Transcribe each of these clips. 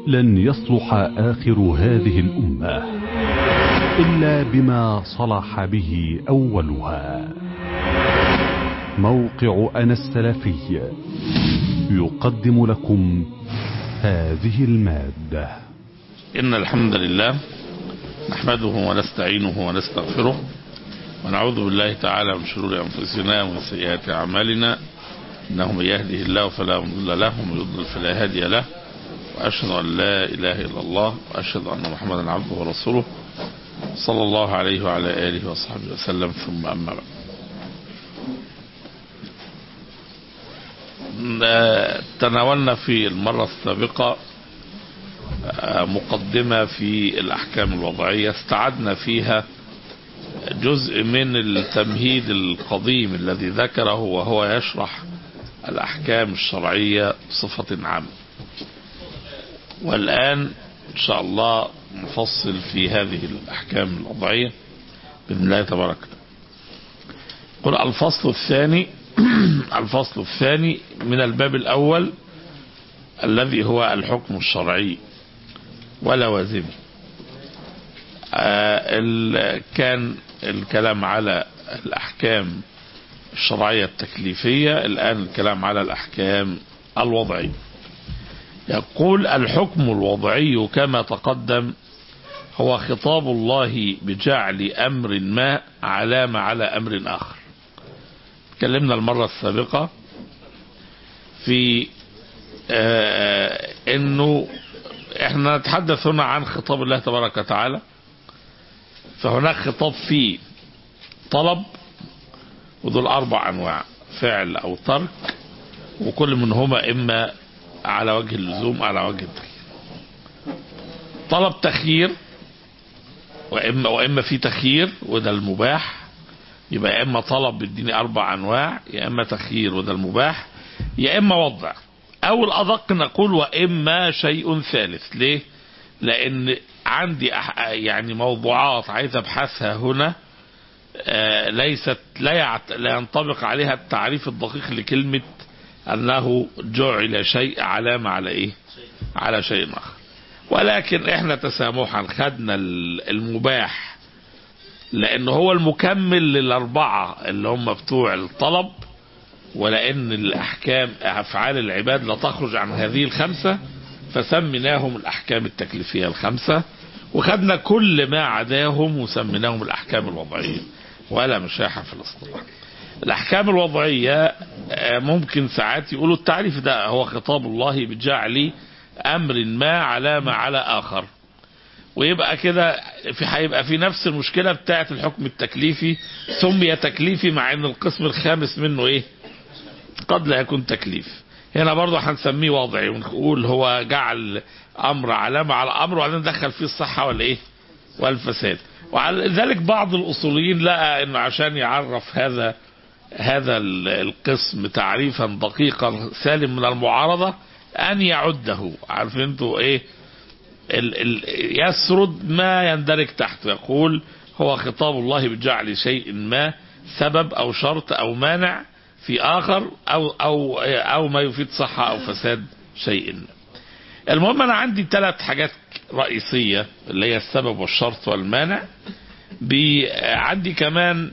لن يصلح آخر هذه الأمة إلا بما صلح به أولها موقع أنا السلفي يقدم لكم هذه المادة إن الحمد لله نحمده ونستعينه ونستغفره ونعوذ بالله تعالى من شرور أنفسنا ومن سيئات أعمالنا إنه من يهده الله فلا مضل له ومن يضلل فلا هادي له وأشهد أن لا إله إلا الله وأشهد أن محمدا عبده ورسوله صلى الله عليه وعلى آله وصحبه وسلم ثم أما بعد تناولنا في المرة السابقة مقدمة في الأحكام الوضعية استعدنا فيها جزء من التمهيد القديم الذي ذكره وهو يشرح الأحكام الشرعية بصفة عامة والآن إن شاء الله نفصل في هذه الأحكام الوضعية بإذن الله تبارك قل الفصل الثاني الفصل الثاني من الباب الأول الذي هو الحكم الشرعي ولوازمه آه كان الكلام على الأحكام الشرعية التكليفية الآن الكلام على الأحكام الوضعية يقول الحكم الوضعي كما تقدم هو خطاب الله بجعل أمر ما علامة على أمر آخر تكلمنا المرة السابقة في آه انه احنا نتحدث هنا عن خطاب الله تبارك وتعالى فهناك خطاب فيه طلب ودول اربع انواع فعل او ترك وكل منهما اما على وجه اللزوم على وجه التخيير طلب تخيير واما واما في تخيير وده المباح يبقى يا اما طلب بيديني اربع انواع يا اما تخيير وده المباح يا اما وضع او الادق نقول واما شيء ثالث ليه لان عندي يعني موضوعات عايز ابحثها هنا آه ليست لا, يعت... لا ينطبق عليها التعريف الدقيق لكلمة انه جعل شيء علامة على ايه على شيء اخر ولكن احنا تسامحا خدنا المباح لان هو المكمل للاربعة اللي هم بتوع الطلب ولان الاحكام افعال العباد لا تخرج عن هذه الخمسة فسميناهم الاحكام التكليفية الخمسة وخدنا كل ما عداهم وسميناهم الاحكام الوضعية ولا مشاحة في الاصطلاح الاحكام الوضعية ممكن ساعات يقولوا التعريف ده هو خطاب الله بجعل امر ما علامة على اخر ويبقى كده في هيبقى في نفس المشكله بتاعه الحكم التكليفي سمي تكليفي مع ان القسم الخامس منه ايه قد لا يكون تكليف هنا برضه هنسميه وضعي ونقول هو جعل امر علامه على امر وبعدين دخل فيه الصحه والايه والفساد وعلى ذلك بعض الاصوليين لقى انه عشان يعرف هذا هذا القسم تعريفا دقيقا سالم من المعارضه ان يعده عارفين انتوا ايه ال ال يسرد ما يندرج تحته يقول هو خطاب الله بجعل شيء ما سبب او شرط او مانع في اخر او او او ما يفيد صحه او فساد شيء ما. المهم انا عندي ثلاث حاجات رئيسيه اللي هي السبب والشرط والمانع عندي كمان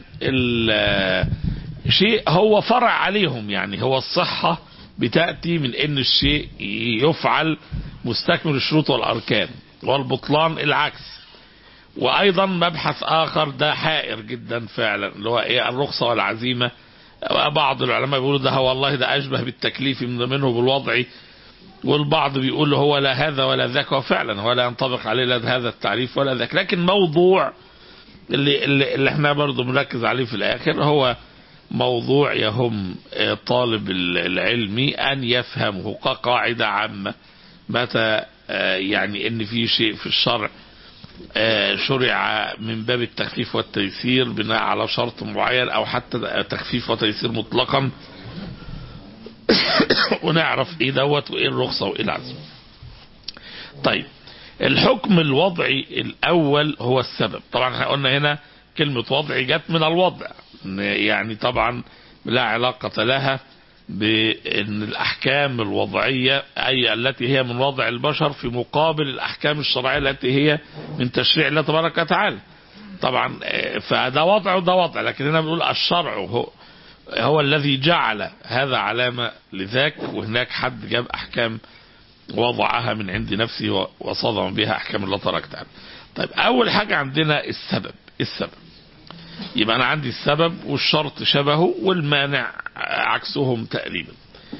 شيء هو فرع عليهم يعني هو الصحه بتاتي من ان الشيء يفعل مستكمل الشروط والاركان والبطلان العكس وايضا مبحث اخر ده حائر جدا فعلا اللي هو ايه الرخصه والعزيمه بعض العلماء بيقولوا ده هو والله ده اشبه بالتكليف من منه بالوضعي والبعض بيقول هو لا هذا ولا ذاك وفعلا ولا ينطبق عليه لا هذا التعريف ولا ذاك لكن موضوع اللي, اللي, اللي احنا برضه بنركز عليه في الاخر هو موضوع يهم طالب العلمي ان يفهمه كقاعده عامه متى يعني ان في شيء في الشرع شرع من باب التخفيف والتيسير بناء على شرط معين او حتى تخفيف وتيسير مطلقا ونعرف ايه دوت وايه الرخصه وايه العزم. طيب الحكم الوضعي الاول هو السبب طبعا احنا قلنا هنا كلمه وضعي جت من الوضع يعني طبعا لا علاقه لها بأن الأحكام الوضعية أي التي هي من وضع البشر في مقابل الأحكام الشرعية التي هي من تشريع الله تبارك وتعالى طبعا آه، فده وضع وده وضع لكن هنا بنقول الشرع هو هو الذي جعل هذا علامة لذاك وهناك حد جاب أحكام وضعها من عند نفسه و- وصدم بها أحكام الله تبارك وتعالى طيب أول حاجة عندنا السبب السبب يبقى أنا عندي السبب والشرط شبهه والمانع عكسهم تقريبا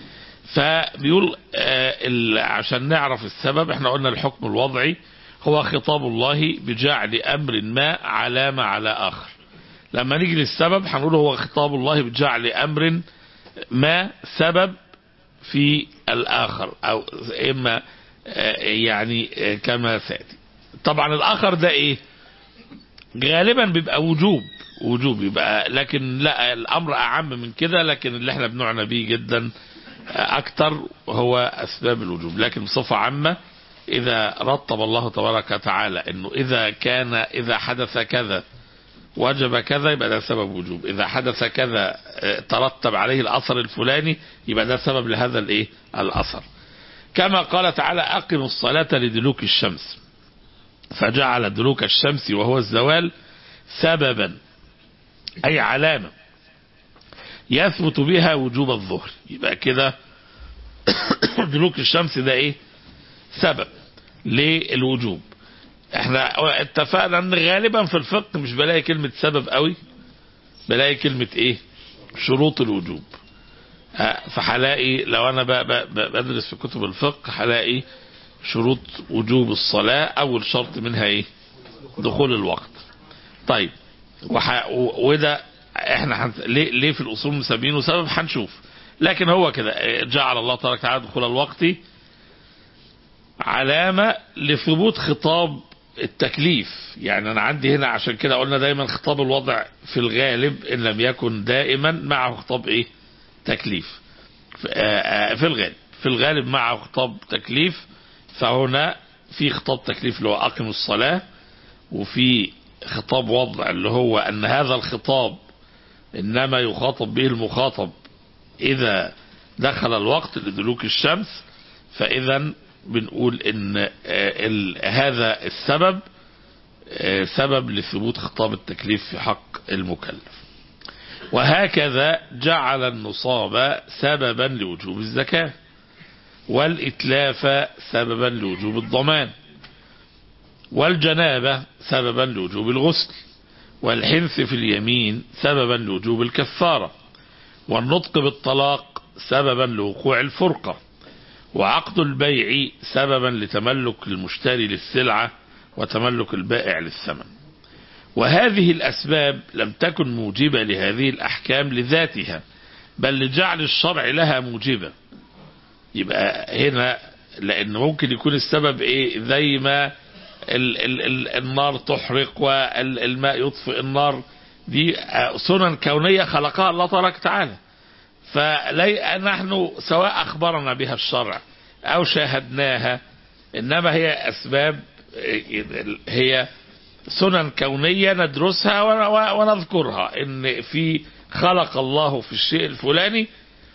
فبيقول آه، ال- عشان نعرف السبب احنا قلنا الحكم الوضعي هو خطاب الله بجعل أمر ما علامة على آخر لما نيجي للسبب هنقول هو خطاب الله بجعل أمر ما سبب في الآخر أو إما آه، يعني آه، كما سيأتي طبعا الآخر ده إيه غالبا بيبقى وجوب وجوب يبقى لكن لا الأمر أعم من كده لكن اللي احنا بنعنى بيه جدا آه، أكتر هو أسباب الوجوب لكن بصفة عامة إذا رتب الله تبارك وتعالى أنه إذا كان إذا حدث كذا وجب كذا يبقى ده سبب وجوب إذا حدث كذا آه، ترتب عليه الأثر الفلاني يبقى ده سبب لهذا الإيه الأثر كما قال تعالى أقم الصلاة لدلوك الشمس فجعل دلوك الشمس وهو الزوال سببا أي علامة يثبت بها وجوب الظهر يبقى كده دلوك الشمس ده ايه سبب للوجوب احنا اتفقنا ان غالبا في الفقه مش بلاقي كلمة سبب قوي بلاقي كلمة ايه شروط الوجوب اه، فهلاقي لو انا ب- ب- ب- بدرس في كتب الفقه هلاقي شروط وجوب الصلاة اول شرط منها ايه دخول الوقت طيب وح... و- وده احنا حنت... ليه... ليه في الاصول مسمينه سبب هنشوف لكن هو كده جعل الله تبارك وتعالى دخول الوقت علامة لثبوت خطاب التكليف يعني انا عندي هنا عشان كده قلنا دايما خطاب الوضع في الغالب ان لم يكن دائما معه خطاب ايه تكليف في آه، آه، في الغالب في الغالب معه خطاب تكليف فهنا في خطاب تكليف اللي هو اقم الصلاة وفي خطاب وضع اللي هو ان هذا الخطاب انما يخاطب به المخاطب اذا دخل الوقت لدلوك الشمس فاذا بنقول ان آه، ال- هذا السبب آه، سبب لثبوت خطاب التكليف في حق المكلف وهكذا جعل النصاب سببا لوجوب الزكاة والإتلاف سببا لوجوب الضمان والجنابة سببا لوجوب الغسل والحنث في اليمين سببا لوجوب الكفارة والنطق بالطلاق سببا لوقوع الفرقة وعقد البيع سببا لتملك المشتري للسلعة وتملك البائع للثمن وهذه الأسباب لم تكن موجبة لهذه الأحكام لذاتها بل لجعل الشرع لها موجبة يبقى هنا لأن ممكن يكون السبب إيه زي ما ال ال ال النار تحرق والماء يطفئ النار دي سنن كونية خلقها الله تبارك وتعالى فلي نحن سواء أخبرنا بها الشرع أو شاهدناها إنما هي أسباب هي سنن كونية ندرسها ون- ونذكرها إن في خلق الله في الشيء الفلاني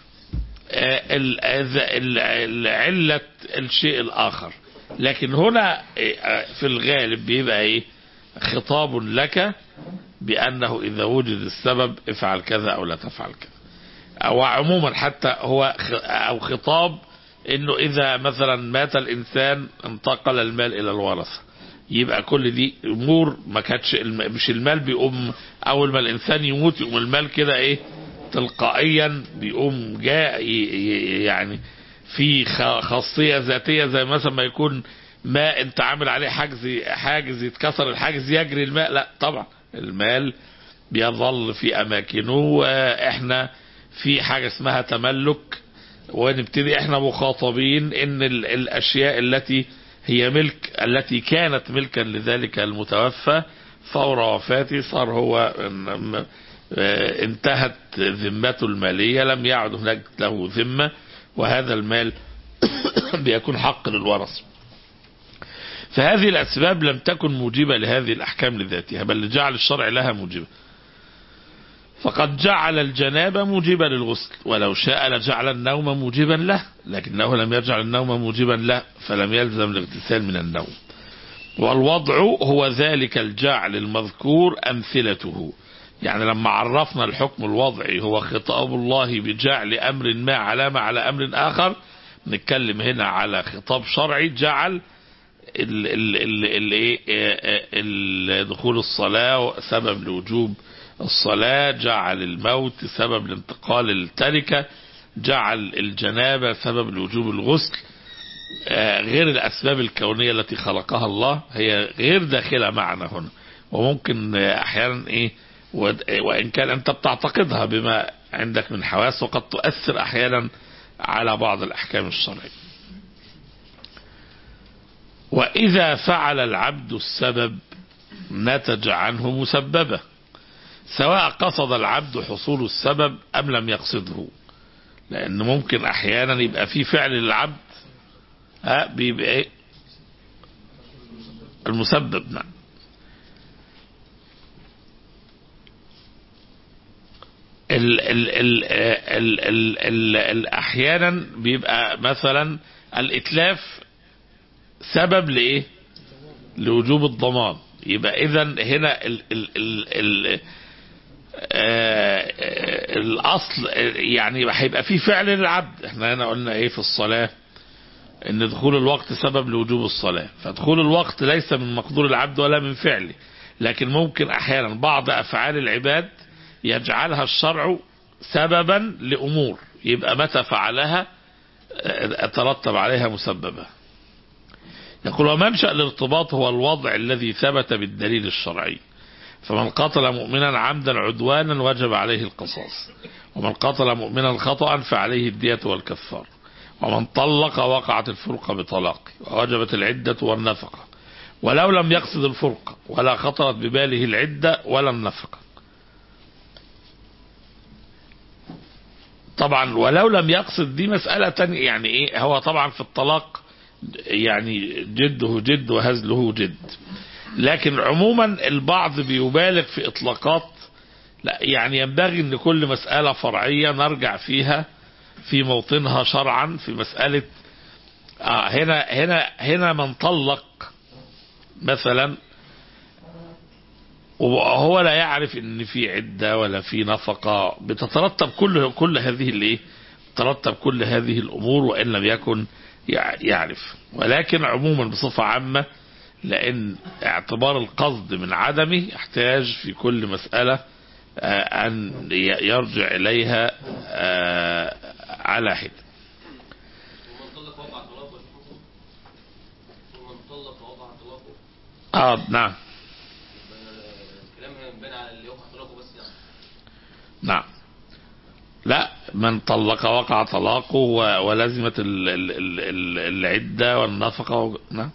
آه، ال- ال- ال- علة الشيء الآخر لكن هنا آه، في الغالب بيبقى إيه خطاب لك بأنه إذا وجد السبب افعل كذا أو لا تفعل كذا أو عموما حتى هو خ- أو خطاب إنه إذا مثلا مات الإنسان انتقل المال إلى الورثة يبقى كل دي امور ما كانتش الم- مش المال بيقوم اول ما الانسان يموت يقوم المال كده ايه تلقائيا بيقوم جاء ي- ي- يعني في خ- خاصيه ذاتيه زي مثلا ما يكون ماء انت عامل عليه حاجز حاجز يتكسر الحاجز يجري الماء لا طبعا المال بيظل في اماكنه واحنا في حاجه اسمها تملك ونبتدي احنا مخاطبين ان ال- الاشياء التي هي ملك التي كانت ملكا لذلك المتوفى فور وفاته صار هو م- آه، انتهت ذمته المالية لم يعد هناك له ذمة وهذا المال بيكون حق للورث فهذه الأسباب لم تكن موجبة لهذه الأحكام لذاتها بل لجعل الشرع لها موجبة فقد جعل الجنابة موجبا للغسل ولو شاء لجعل النوم موجبا له لكنه لم يجعل النوم موجبا له فلم يلزم الاغتسال من النوم والوضع هو ذلك الجعل المذكور أمثلته يعني لما عرفنا الحكم الوضعي هو خطاب الله بجعل أمر ما علامة على أمر آخر نتكلم هنا على خطاب شرعي جعل ال ال ال ال إيه؟ ال دخول الصلاة سبب لوجوب الصلاة جعل الموت سبب لانتقال التركة جعل الجنابة سبب لوجوب الغسل آه، غير الأسباب الكونية التي خلقها الله هي غير داخلة معنا هنا وممكن آه، أحيانا إيه ود- وإن كان أنت بتعتقدها بما عندك من حواس وقد تؤثر أحيانا على بعض الأحكام الشرعية وإذا فعل العبد السبب نتج عنه مسببة سواء قصد العبد حصول السبب أم لم يقصده لأن ممكن أحيانا يبقى في فعل للعبد ها بيبقى إيه؟ المسبب نعم ال ال ال ال ال ال ال احيانا بيبقى مثلا الاتلاف سبب لايه لوجوب الضمان يبقى اذا هنا ال ال ال ال آه، آه، الاصل آه، يعني هيبقى في فعل للعبد احنا هنا قلنا ايه في الصلاه ان دخول الوقت سبب لوجوب الصلاه فدخول الوقت ليس من مقدور العبد ولا من فعله لكن ممكن احيانا بعض افعال العباد يجعلها الشرع سببا لامور يبقى متى فعلها آه، ترتب عليها مسببه يقول ومنشأ الارتباط هو الوضع الذي ثبت بالدليل الشرعي فمن قتل مؤمنا عمدا عدوانا وجب عليه القصاص ومن قتل مؤمنا خطأ فعليه الدية والكفار ومن طلق وقعت الفرقة بطلاقه ووجبت العدة والنفقة ولو لم يقصد الفرقة ولا خطرت بباله العدة ولا النفقة طبعا ولو لم يقصد دي مسألة تانية يعني ايه هو طبعا في الطلاق يعني جده جد وهزله جد لكن عموما البعض بيبالغ في اطلاقات لا يعني ينبغي ان كل مسألة فرعية نرجع فيها في موطنها شرعا في مسألة آه هنا هنا هنا من طلق مثلا وهو لا يعرف ان في عدة ولا في نفقة بتترتب كل كل هذه الايه تترتب كل هذه الامور وان لم يكن يع- يعرف ولكن عموما بصفة عامة لان اعتبار القصد من عدمه يحتاج في كل مسألة آه، ان ي- يرجع اليها آه، على حد ومن طلق وقع طلاقه يشوفه ومن طلق وقع طلاقه اه نعم الكلام هنا ينبني على اللي وقع طلاقه بس يعني نعم لا من طلق وقع طلاقه و- ولزمت ال- ال- ال- ال- العدة والنفقة و... نعم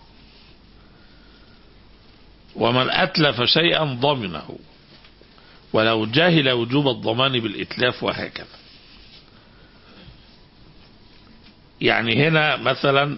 ومن أتلف شيئا ضمنه ولو جاهل وجوب الضمان بالإتلاف وهكذا يعني هنا مثلا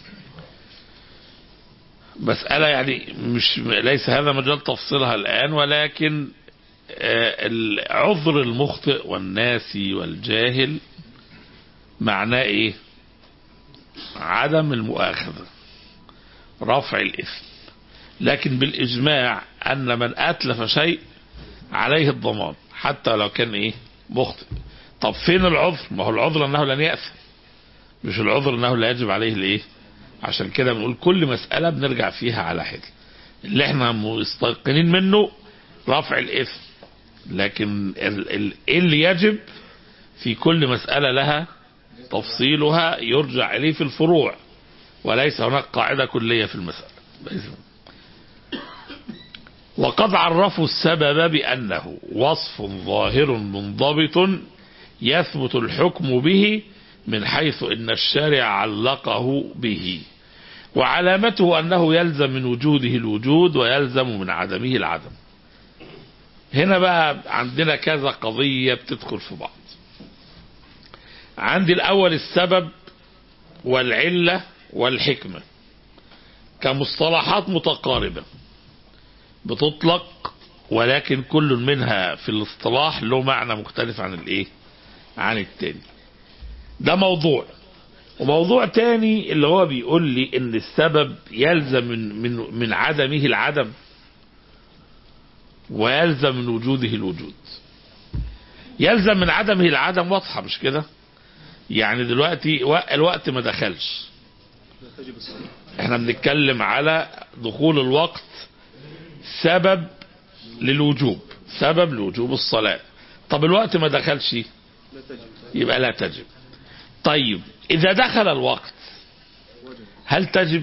مسألة يعني مش ليس هذا مجال تفصيلها الآن ولكن آه، العذر المخطئ والناسي والجاهل معناه ايه عدم المؤاخذة رفع الإثم لكن بالإجماع أن من أتلف شيء عليه الضمان حتى لو كان ايه مخطئ طب فين العذر ما هو العذر أنه لن يأثم مش العذر أنه لا يجب عليه الايه عشان كده بنقول كل مسألة بنرجع فيها على حد اللي احنا مستيقنين منه رفع الإثم لكن ال- ال- إيه اللي يجب في كل مسألة لها تفصيلها يرجع إليه في الفروع وليس هناك قاعدة كلية في المسألة بإذن وقد عرفوا السبب بأنه وصف ظاهر منضبط يثبت الحكم به من حيث إن الشارع علقه به وعلامته أنه يلزم من وجوده الوجود ويلزم من عدمه العدم هنا بقى عندنا كذا قضية بتدخل في بعض عندي الأول السبب والعلة والحكمة كمصطلحات متقاربة بتطلق ولكن كل منها في الاصطلاح له معنى مختلف عن الايه عن التاني ده موضوع وموضوع تاني اللي هو بيقول لي ان السبب يلزم من من من عدمه العدم ويلزم من وجوده الوجود يلزم من عدمه العدم واضحه مش كده يعني دلوقتي و- الوقت ما دخلش احنا بنتكلم على دخول الوقت سبب للوجوب سبب لوجوب الصلاة طب الوقت ما دخلش يبقى لا تجب طيب إذا دخل الوقت هل تجب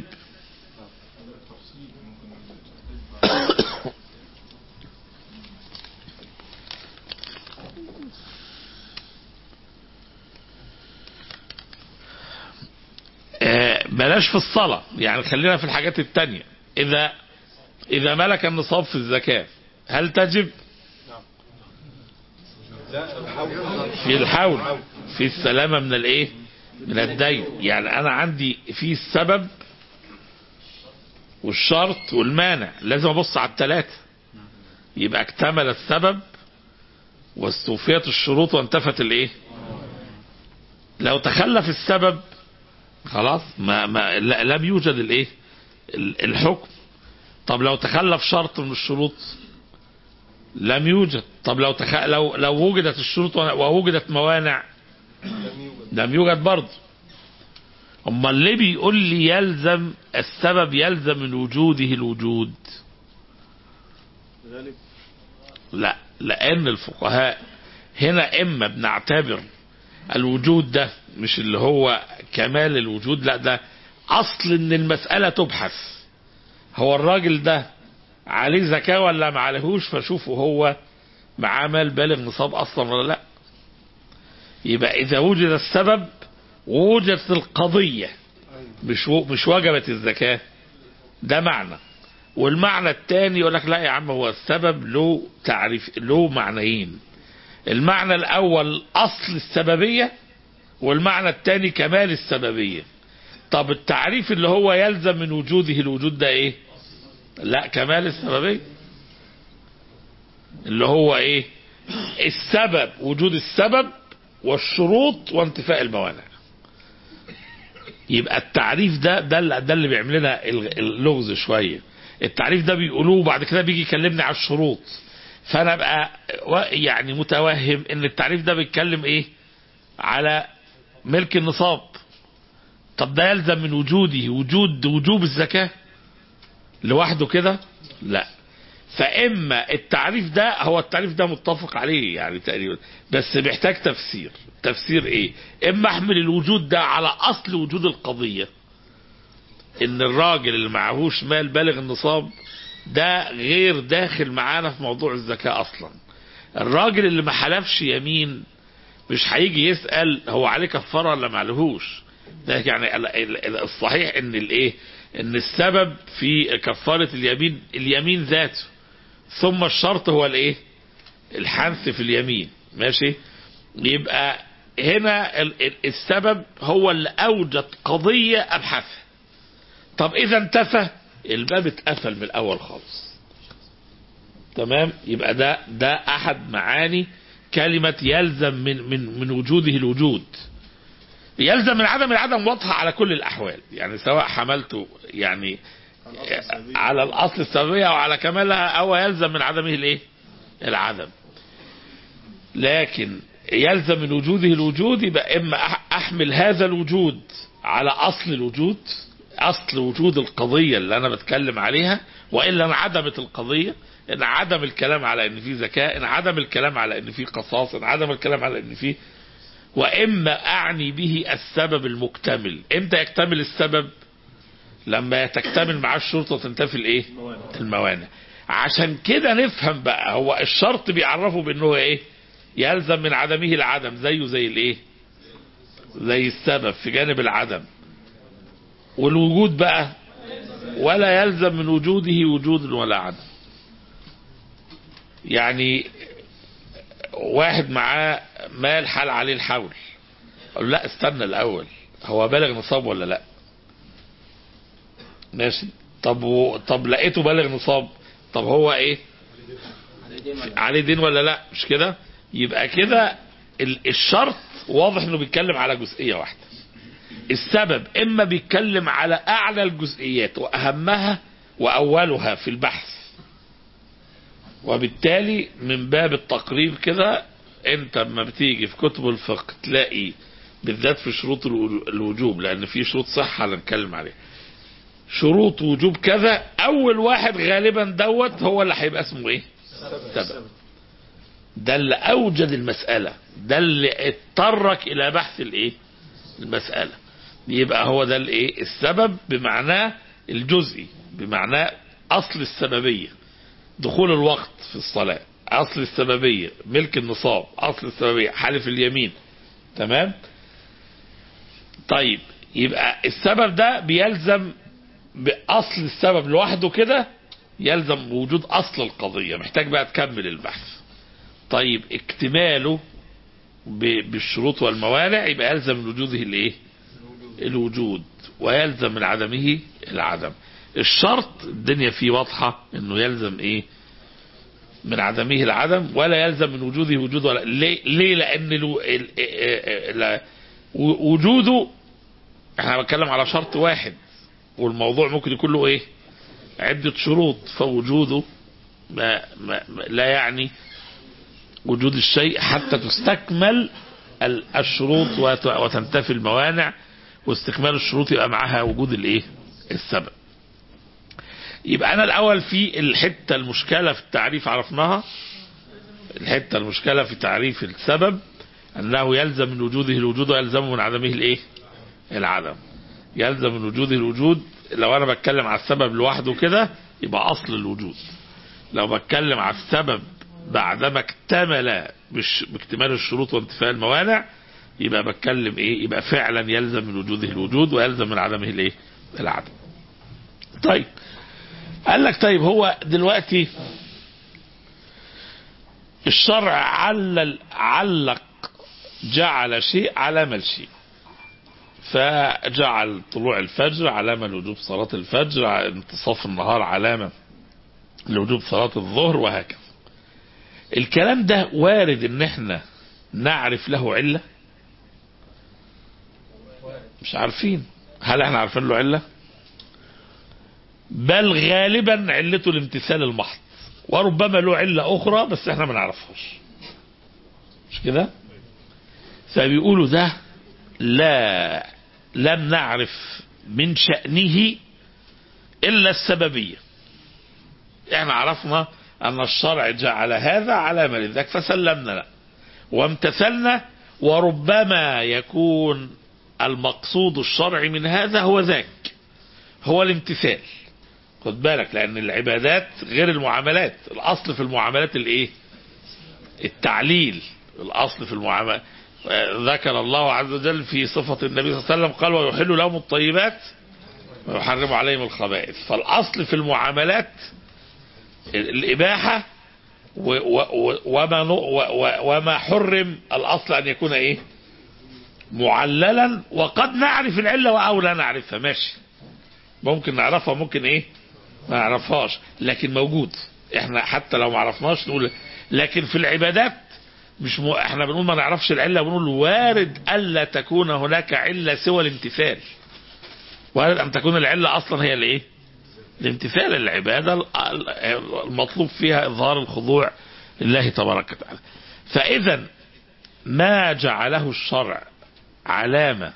آه، بلاش في الصلاة يعني خلينا في الحاجات التانية إذا إذا ملك النصاب في الزكاة هل تجب في الحول في السلامة من الايه من الدين يعني انا عندي في السبب والشرط والمانع لازم ابص على الثلاثة يبقى اكتمل السبب واستوفيت الشروط وانتفت الايه لو تخلف السبب خلاص ما, ما لا- لم يوجد الايه ال- الحكم طب لو تخلف شرط من الشروط لم يوجد طب لو تخ... لو لو وجدت الشروط ووجدت موانع لم يوجد برضه اما اللي بيقول لي يلزم السبب يلزم من وجوده الوجود لا لان الفقهاء هنا اما بنعتبر الوجود ده مش اللي هو كمال الوجود لا ده اصل ان المسألة تبحث هو الراجل ده عليه زكاة ولا ما عليهوش فشوفوا هو معاه مال بالغ نصاب اصلا ولا لا يبقى اذا وجد السبب ووجدت القضية مش و- مش وجبت الزكاة ده معنى والمعنى الثاني يقول لك لا يا عم هو السبب له تعريف له معنيين المعنى الاول اصل السببية والمعنى الثاني كمال السببية طب التعريف اللي هو يلزم من وجوده الوجود ده ايه لا كمال السببية اللي هو ايه السبب وجود السبب والشروط وانتفاء الموانع يبقى التعريف ده ده اللي, ده اللي بيعمل لنا ال- اللغز شويه التعريف ده بيقولوه وبعد كده بيجي يكلمني على الشروط فانا ابقى و- يعني متوهم ان التعريف ده بيتكلم ايه على ملك النصاب طب ده يلزم من وجوده وجود وجوب الزكاه لوحده كده لا فاما التعريف ده هو التعريف ده متفق عليه يعني تقريبا بس محتاج تفسير تفسير ايه اما احمل الوجود ده على اصل وجود القضيه ان الراجل اللي معهوش مال بالغ النصاب ده غير داخل معانا في موضوع الزكاه اصلا الراجل اللي ما حلفش يمين مش هيجي يسال هو عليه كفاره ولا ما عليهوش ده يعني ال- ال- الصحيح ان الايه ان السبب في كفاره اليمين اليمين ذاته ثم الشرط هو الايه الحنث في اليمين ماشي يبقى هنا ال- ال- السبب هو اللي اوجد قضيه ابحثها طب اذا انتفى الباب اتقفل من الاول خالص تمام يبقى ده ده احد معاني كلمه يلزم من من من وجوده الوجود يلزم من عدم العدم واضحه على كل الاحوال يعني سواء حملته يعني على الاصل السببيه او على كمالها او يلزم من عدمه الايه العدم لكن يلزم من وجوده الوجود يبقى اما أح- احمل هذا الوجود على اصل الوجود اصل وجود القضيه اللي انا بتكلم عليها والا انعدمت القضيه ان عدم الكلام على ان في ذكاء ان عدم الكلام على ان في قصاص ان عدم الكلام على ان في واما اعني به السبب المكتمل امتى يكتمل السبب لما تكتمل معاه الشرطه وتنتفي الايه الموانع عشان كده نفهم بقى هو الشرط بيعرفه بانه ايه يلزم من عدمه العدم زيه زي الايه زي السبب في جانب العدم والوجود بقى ولا يلزم من وجوده وجود ولا عدم يعني واحد معاه مال حال عليه الحول قال له لا استنى الاول هو بالغ نصاب ولا لا ماشي طب و... طب لقيته بالغ نصاب طب هو ايه دين ولا عليه دين ولا لا مش كده يبقى كده ال- الشرط واضح انه بيتكلم على جزئية واحدة السبب اما بيتكلم على اعلى الجزئيات واهمها واولها في البحث وبالتالي من باب التقريب كده انت لما بتيجي في كتب الفقه تلاقي بالذات في شروط الو- الوجوب لان في شروط صحة هنتكلم عليها شروط وجوب كذا اول واحد غالبا دوت هو اللي هيبقى اسمه ايه سبب ده اللي اوجد المسألة ده اللي اضطرك الى بحث الايه المسألة يبقى هو ده الايه السبب بمعناه الجزئي بمعناه اصل السببية دخول الوقت في الصلاة اصل السببية ملك النصاب اصل السببية حلف اليمين تمام طيب يبقى السبب ده بيلزم بأصل السبب لوحده كده يلزم وجود أصل القضية محتاج بقى تكمل البحث طيب اكتماله ب- بالشروط والموانع يبقى يلزم من وجوده الايه الوجود ويلزم من عدمه العدم الشرط الدنيا فيه واضحة انه يلزم ايه من عدمه العدم ولا يلزم من وجوده وجود ولا ليه, ليه لان الو... ال... ال- ال- وجوده احنا بنتكلم على شرط واحد والموضوع ممكن يكون له ايه عدة شروط فوجوده ما ما ما لا يعني وجود الشيء حتى تستكمل ال- الشروط وت- وتنتفي الموانع واستكمال الشروط يبقى معها وجود الايه السبب يبقى انا الاول في الحته المشكله في التعريف عرفناها الحته المشكله في تعريف السبب انه يلزم من وجوده الوجود ويلزم من عدمه الايه العدم يلزم من وجوده الوجود لو انا بتكلم على السبب لوحده كده يبقى اصل الوجود لو بتكلم على السبب بعدما اكتمل بش- باكتمال الشروط وانتفاء الموانع يبقى بتكلم ايه يبقى فعلا يلزم من وجوده الوجود ويلزم من عدمه الايه العدم طيب قال لك طيب هو دلوقتي الشرع علل علق جعل شيء علامة لشيء فجعل طلوع الفجر علامة لوجوب صلاة الفجر انتصاف النهار علامة لوجوب صلاة الظهر وهكذا الكلام ده وارد ان احنا نعرف له علة مش عارفين هل احنا عارفين له علة بل غالبا علته الامتثال المحض وربما له علة اخرى بس احنا ما نعرفهاش مش كده فبيقولوا ده لا لم نعرف من شأنه إلا السببية احنا عرفنا أن الشرع جعل هذا علامة لذلك فسلمنا له وامتثلنا وربما يكون المقصود الشرعي من هذا هو ذاك هو الامتثال خد بالك لأن العبادات غير المعاملات الأصل في المعاملات الإيه التعليل الأصل في المعاملات ذكر الله عز وجل في صفة النبي صلى الله عليه وسلم قال ويحل لهم الطيبات ويحرم عليهم الخبائث فالأصل في المعاملات الإباحة و و و وما, نو- و و وما حرم الأصل أن يكون إيه معللا وقد نعرف العلة أو لا نعرفها ماشي ممكن نعرفها ممكن إيه ما نعرفهاش لكن موجود احنا حتى لو ما عرفناش نقول لكن في العبادات مش م... احنا بنقول ما نعرفش العله بنقول وارد الا تكون هناك عله سوى الامتثال وارد ان تكون العله اصلا هي الايه الامتثال العباده ال- ال- المطلوب فيها اظهار الخضوع لله تبارك وتعالى فاذا ما جعله الشرع علامه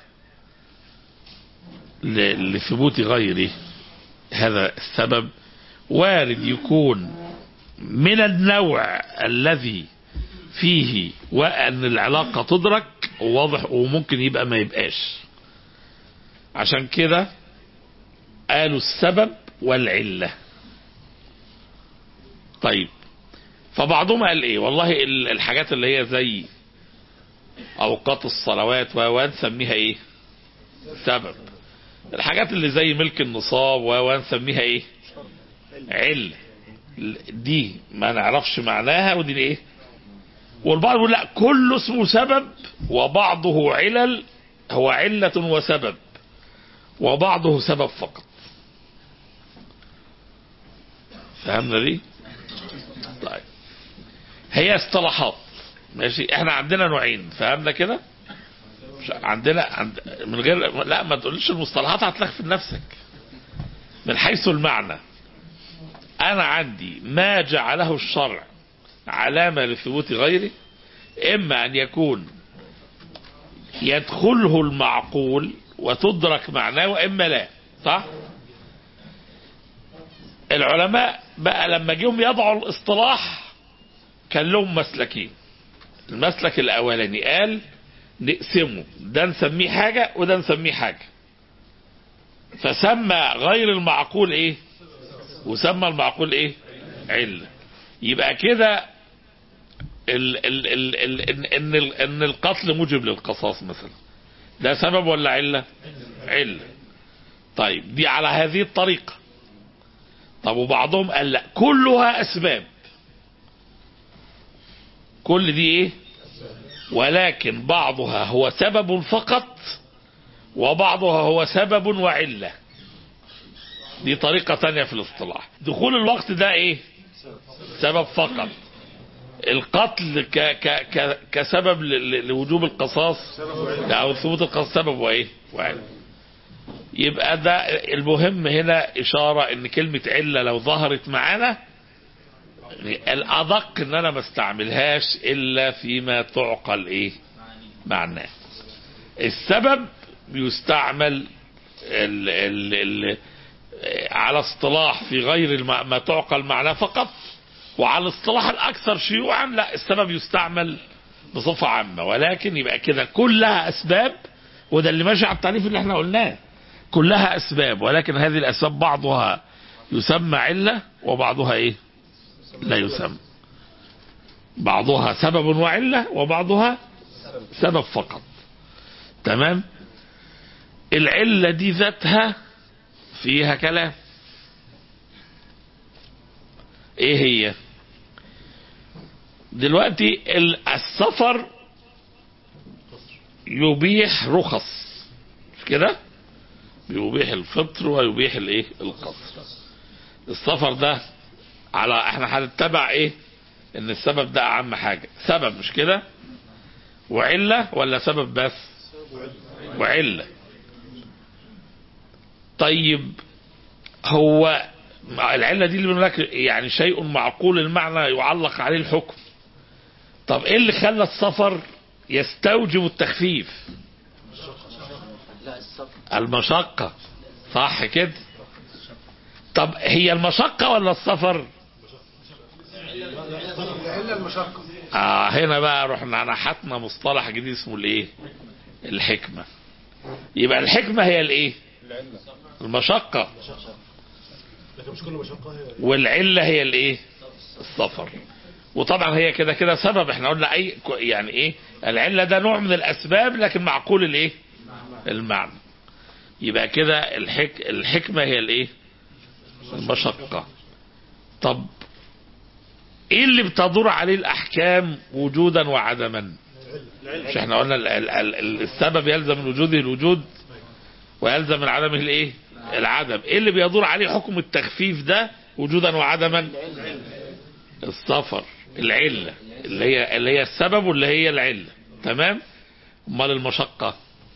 ل- لثبوت غيره هذا السبب وارد يكون من النوع الذي فيه وأن العلاقة تدرك واضح وممكن يبقى ما يبقاش عشان كده قالوا السبب والعلة طيب فبعضهم قال ايه والله ال- الحاجات اللي هي زي اوقات الصلوات و نسميها ايه سبب الحاجات اللي زي ملك النصاب و نسميها ايه علة دي ما نعرفش معناها ودي ايه والبعض يقول لا كله اسمه سبب وبعضه علل هو علة وسبب وبعضه سبب فقط فهمنا دي طيب هي اصطلاحات ماشي احنا عندنا نوعين فهمنا كده مش- عندنا عند من غير لا ما تقولش المصطلحات هتلخفن نفسك من حيث المعنى انا عندي ما جعله الشرع علامة لثبوت غيره اما ان يكون يدخله المعقول وتدرك معناه واما لا صح العلماء بقى لما جيهم يضعوا الاصطلاح كان لهم مسلكين المسلك الاولاني قال نقسمه ده نسميه حاجة وده نسميه حاجة فسمى غير المعقول ايه وسمى المعقول ايه علة يبقى كده ال ال ال ال ان ان ال- ان القتل موجب للقصاص مثلا ده سبب ولا علة علة طيب دي على هذه الطريقة طب وبعضهم قال لا كلها اسباب كل دي ايه ولكن بعضها هو سبب فقط وبعضها هو سبب وعلة دي طريقة تانية في الاصطلاح دخول الوقت ده ايه سبب فقط القتل ك ك ك كسبب ل- ل- لوجوب القصاص او ثبوت القصاص سبب وايه وعلة يبقى ده المهم هنا اشارة ان كلمة علة لو ظهرت معانا الادق ان انا ما استعملهاش الا فيما تعقل ايه معناه السبب يستعمل ال ال ال على اصطلاح في غير الم- ما تعقل معناه فقط وعلى الاصطلاح الاكثر شيوعا لا السبب يستعمل بصفة عامة ولكن يبقى كده كلها اسباب وده اللي ماشي على التعريف اللي احنا قلناه كلها اسباب ولكن هذه الاسباب بعضها يسمى علة وبعضها ايه لا يسمى بعضها سبب وعلة وبعضها سبب فقط تمام العلة دي ذاتها فيها كلام ايه هي دلوقتي ال- السفر يبيح رخص مش كده يبيح الفطر ويبيح الايه القصر السفر ده على احنا هنتبع ايه ان السبب ده اهم حاجة سبب مش كده وعلة ولا سبب بس وعلة طيب هو مع العلة دي اللي بنقول لك يعني شيء معقول المعنى يعلق عليه الحكم طب ايه اللي خلى السفر يستوجب التخفيف لا السفر المشقة صح كده طب هي المشقة ولا السفر إلا المشقة آه هنا بقى رحنا نحتنا مصطلح جديد اسمه الايه الحكمة يبقى الحكمة هي الايه المشقة لكن مش كل مشقة هي والعلة هي الايه السفر وطبعا هي كده كده سبب احنا قلنا اي يعني ايه العلة ده نوع من الاسباب لكن معقول الايه المعنى يبقى كده الحك الحكمة هي الايه المشقة طب ايه اللي بتدور عليه الاحكام وجودا وعدما مش احنا قلنا ال- ال- ال- السبب يلزم من وجوده الوجود ويلزم من عدمه الايه العدم ايه اللي بيدور عليه حكم التخفيف ده وجودا وعدما السفر العلة اللي هي اللي هي السبب واللي هي العلة تمام امال المشقة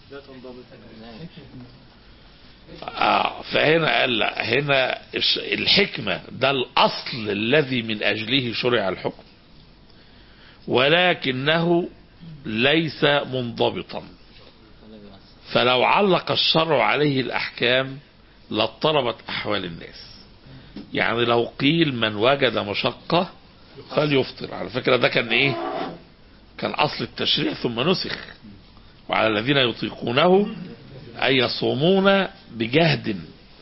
آه فهنا قال لا هنا الش- الحكمة ده الأصل الذي من أجله شرع الحكم ولكنه ليس منضبطا فلو علق الشرع عليه الأحكام لاضطربت أحوال الناس يعني لو قيل من وجد مشقة فليفطر على فكرة ده كان إيه كان أصل التشريع ثم نسخ وعلى الذين يطيقونه أن يصومون بجهد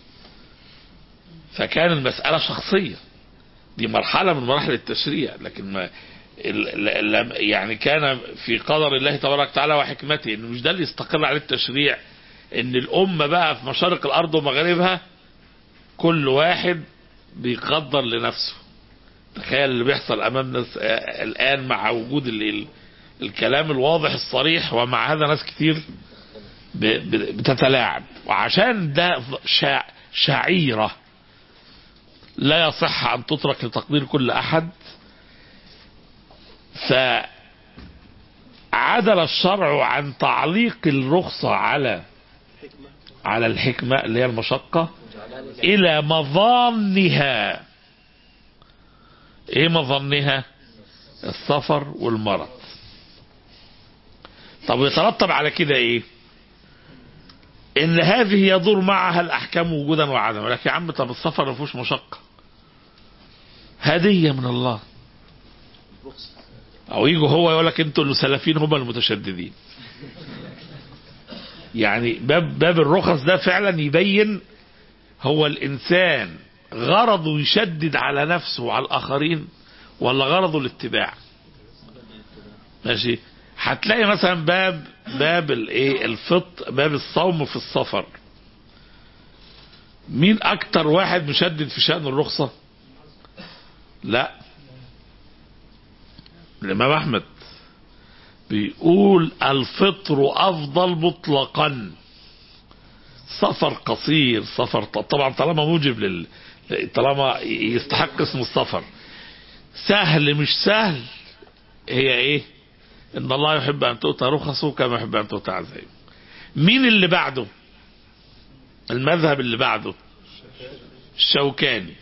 فكان المسألة شخصية دي مرحلة من مراحل التشريع لكن ما ال- ال- لم- يعني كان في قدر الله تبارك وتعالى وحكمته انه مش ده اللي يستقر عليه التشريع ان الامة بقى في مشارق الارض ومغاربها كل واحد بيقدر لنفسه تخيل اللي بيحصل امامنا س- آه، الان مع وجود ال- ال- الكلام الواضح الصريح ومع هذا ناس كتير ب- ب- بتتلاعب وعشان ده شع شعيرة لا يصح أن تترك لتقدير كل أحد فعدل الشرع عن تعليق الرخصة على على الحكمة اللي هي المشقة إلى مظانها إيه مظنها السفر والمرض طب يترتب على كده إيه إن هذه يدور معها الأحكام وجودا وعدما لكن يا عم طب السفر ما فيهوش مشقة هدية من الله أو يجوا هو يقول لك أنتوا اللي سلفين هم المتشددين يعني باب باب الرخص ده فعلا يبين هو الإنسان غرضه يشدد على نفسه وعلى الآخرين ولا غرضه الاتباع ماشي هتلاقي مثلا باب باب الايه الفط باب الصوم في السفر مين اكتر واحد مشدد في شأن الرخصة لا الامام احمد بيقول الفطر افضل مطلقا سفر قصير سفر طبعا طالما موجب لل طالما يستحق اسم السفر سهل مش سهل هي ايه ان الله يحب ان تؤتى رخصه كما يحب ان تؤتى عزائمه مين اللي بعده المذهب اللي بعده الشوكاني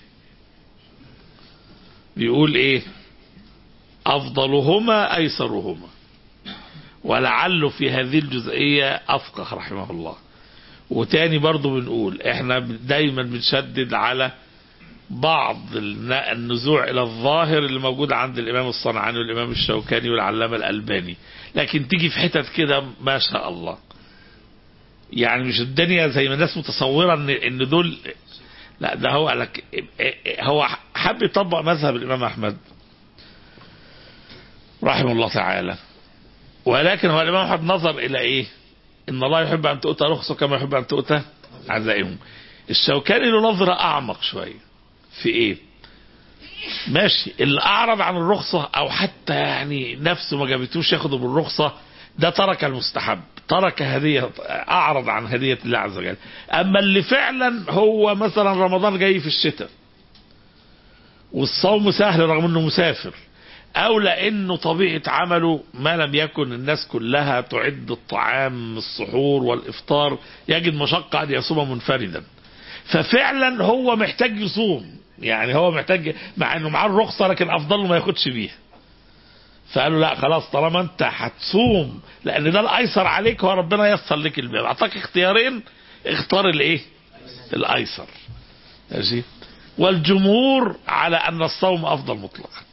بيقول ايه افضلهما ايسرهما ولعله في هذه الجزئية افقه رحمه الله وتاني برضو بنقول احنا دايما بنشدد على بعض النزوع الى الظاهر اللي موجود عند الامام الصنعاني والامام الشوكاني والعلامه الالباني لكن تيجي في حتت كده ما شاء الله يعني مش الدنيا زي ما الناس متصوره ان ان دول لا ده هو لك هو حب يطبق مذهب الامام احمد رحمه الله تعالى ولكن هو الامام احمد نظر الى ايه ان الله يحب ان تؤتى رخصه كما يحب ان تؤتى عزائمه الشوكاني له نظره اعمق شويه في ايه ماشي اللي اعرض عن الرخصة او حتى يعني نفسه ما جابتوش ياخده بالرخصة ده ترك المستحب ترك هدية اعرض عن هدية الله عز وجل اما اللي فعلا هو مثلا رمضان جاي في الشتاء والصوم سهل رغم انه مسافر او لانه طبيعة عمله ما لم يكن الناس كلها تعد الطعام السحور والافطار يجد مشقة ان يصوم منفردا ففعلا هو محتاج يصوم يعني هو محتاج مع انه معاه الرخصه لكن افضل له ما ياخدش بيها فقالوا لا خلاص طالما انت هتصوم لان ده الايسر عليك هو ربنا يسر لك الباب اعطاك اختيارين اختار الايه الايسر ماشي والجمهور على ان الصوم افضل مطلقا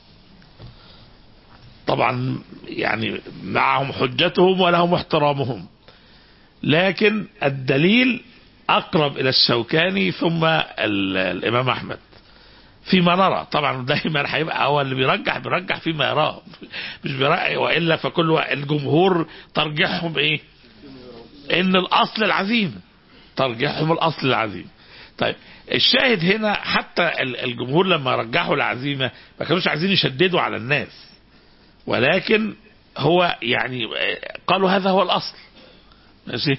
طبعا يعني معهم حجتهم ولهم احترامهم لكن الدليل اقرب الى الشوكاني ثم الامام احمد فيما نرى طبعا دايما هيبقى هو اللي بيرجح بيرجح فيما يراه مش بيرجح والا فكل الجمهور ترجيحهم ايه ان الاصل العزيمه ترجيحهم الاصل العزيمه طيب الشاهد هنا حتى الجمهور لما رجحوا العزيمه ما كانوش عايزين يشددوا على الناس ولكن هو يعني قالوا هذا هو الاصل ماشي